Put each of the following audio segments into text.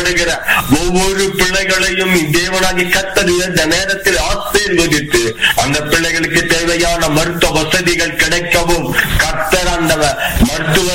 பாதிக்கப்படுகிற ஒவ்வொரு பிள்ளைகளையும் தேவனாகி கத்தர் இந்த நேரத்தில் ஆசீர்வதித்து அந்த பிள்ளைகளுக்கு தேவையான மருத்துவ வசதிகள் கிடைக்கவும் கத்தர் அந்த மருத்துவ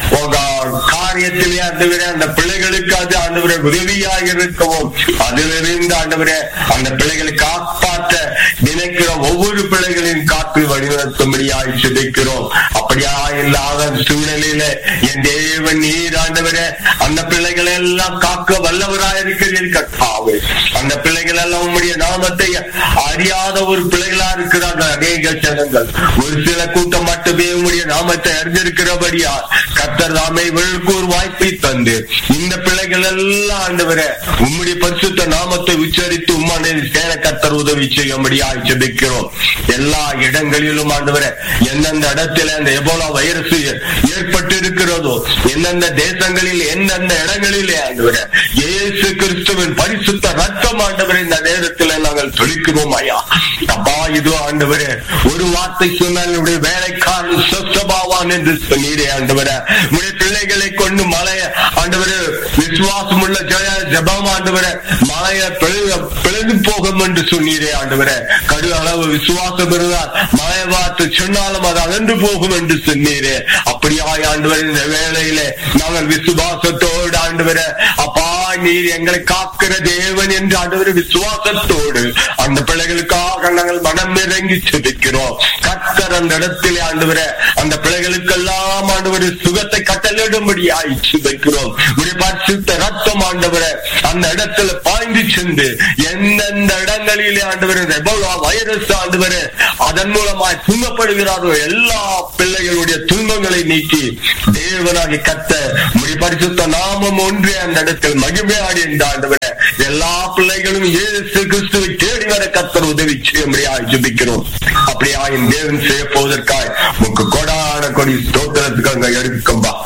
காரியத்திலே ஆண்டவரே அந்த பிள்ளைகளுக்கு அது ஆண்டவரே உதவியாக இருக்கவும் அதிலிருந்து ஆண்டவரே அந்த பிள்ளைகளை காப்பாற்ற நினைக்கிற ஒவ்வொரு பிள்ளைகளையும் காத்து வழிநடத்தும்படியாய் சிதைக்கிறோம் அப்படியா இல்லாத சூழ்நிலையில என் தேவன் நீர் ஆண்டவரே அந்த பிள்ளைகளை எல்லாம் காக்க வல்லவராய் இருக்கிறீர்கள் கர்த்தாவே அந்த பிள்ளைகள் எல்லாம் உம்முடைய நாமத்தை அறியாத ஒரு பிள்ளைகளா இருக்கிறார்கள் அநேக ஜனங்கள் ஒரு சில கூட்டம் மட்டுமே உம்முடைய நாமத்தை அறிந்திருக்கிறபடியா கத்தர் தாமை வெளுக்கு ஒரு வாய்ப்பை தந்து இந்த பிள்ளைகள் எல்லாம் ஆண்டவரே உம்முடைய பரிசுத்த நாமத்தை உச்சரித்து உம்மானை சேர கத்தர் உதவி செய்யும்படியாய் ஜெபிக்கிறோம் எல்லா இடங்களிலும் ஆண்டவரே எந்தெந்த இடத்துல அந்த எபோலா வைரஸ் ஏற்பட்டு இருக்கிறதோ எந்தெந்த தேசங்களில் எந்தெந்த இடங்களிலே ஆண்டவரே இயேசு கிறிஸ்துவின் பரிசுத்த ரத்தம் ஆண்டவரே இந்த நேரத்தில் நாங்கள் தொழிக்கிறோம் ஐயா அப்பா இது ஆண்டவரே ஒரு வார்த்தை சொன்னால் என்னுடைய வேலைக்காரன் சொஸ்தபாவான் என்று சொன்னீரே ஆண்டவரே உடைய பிள்ளைகளை கொண்டு மலைய ஆண்டவரே விசுவாசம் உள்ள ஜெய ஜபம் ஆண்டவரே மலைய பிளந்து போகும் என்று சொன்னீரே ஆண்டவரே கடு அளவு விசுவாசம் இருந்தால் மலைய வார்த்தை சொன்னாலும் அது அகன்று போகும் என்று சொன்னீரே அப்படியாய் ஆண்டவர் இந்த வேளையிலே நாங்கள் விசுவாசத்தோடு ஆண்டவரே அப்பா நீர் எங்களை காக்கிற தேவன் என்று ஆண்டவர் விசுவாசத்தோடு அந்த பிள்ளைகளுக்காக நாங்கள் மனம் இறங்கி செபிக்கிறோம் கத்தர் அந்த இடத்திலே ஆண்டவர அந்த பிள்ளைகளுக்கெல்லாம் ஆண்டவர் சுகத்தை கட்டளிடும்படியாய் சுதைக்கிறோம் ஒரு பரிசுத்த ரத்தம் ஆண்டவர அந்த இடத்துல பாய்ந்து சென்று எந்தெந்த இடங்களிலே ஆண்டவர் எவ்வளவு வைரஸ் ஆண்டவர் அதன் மூலமாய் துன்பப்படுகிறாரோ எல்லா பிள்ளைகளுடைய துன்பங்களை நீக்கி தேவனாகி கத்த முடி பரிசுத்த நாமம் ஒன்றே அந்த இடத்தில் மகிமையாடி என்ற ஆண்டவர எல்லா பிள்ளைகளும் இயேசு கிறிஸ்துவை தேடி வர கத்தர் உதவி செய்யும்படியாய் ஜெபிக்கிறோம் அப்படியா என் தேவன் செய்ய போவதற்காய் உங்க கொடான கொடி ஸ்தோத்திரத்துக்கு அங்க எடுக்கம்பா